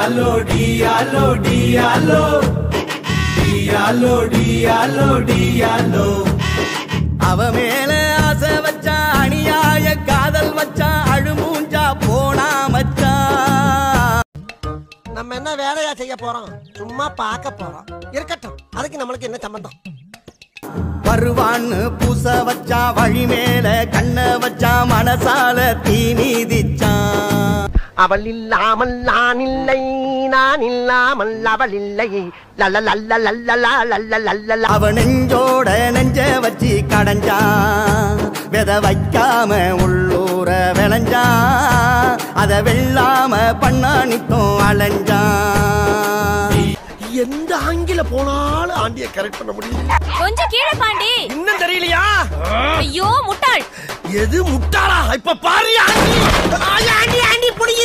டியாலோ டியாலோ டியாலோ டியாலோ டியாலோ டியாலோ அவ மேல ஆசை வச்சா அநியாய காதல் வச்சா அழுமூஞ்சா போனா மச்சான் நம்ம என்ன வேலையா செய்ய போறோம் சும்மா பார்க்க போறோம் இருக்கட்டும் அதுக்கு நம்மளுக்கு என்ன சம்பந்தம் வருவான்னு பூச வச்சா வழி மேல கண்ண வச்சா மனசால தீ நீதிச்சான் அவள் இல்லாமல் நான் இல்லை நான் இல்லாமல் அவள் இல்லை லல்ல லல்ல லல்ல லல்ல லல்ல அவ நெஞ்சோட நெஞ்ச வச்சு கடைஞ்சான் வித வைக்காம உள்ளூர விளைஞ்சான் அத வெள்ளாம பண்ணானித்தும் அலைஞ்சான் எந்த ஆங்கில போனாலும் ஆண்டிய கரெக்ட் பண்ண முடியும் கொஞ்சம் கீழே பாண்டி இன்னும் தெரியலையா ஐயோ முட்டாள் எது முட்டாளா இப்ப பாரு ஆண்டி ஆண்டி ஆண்டி புடி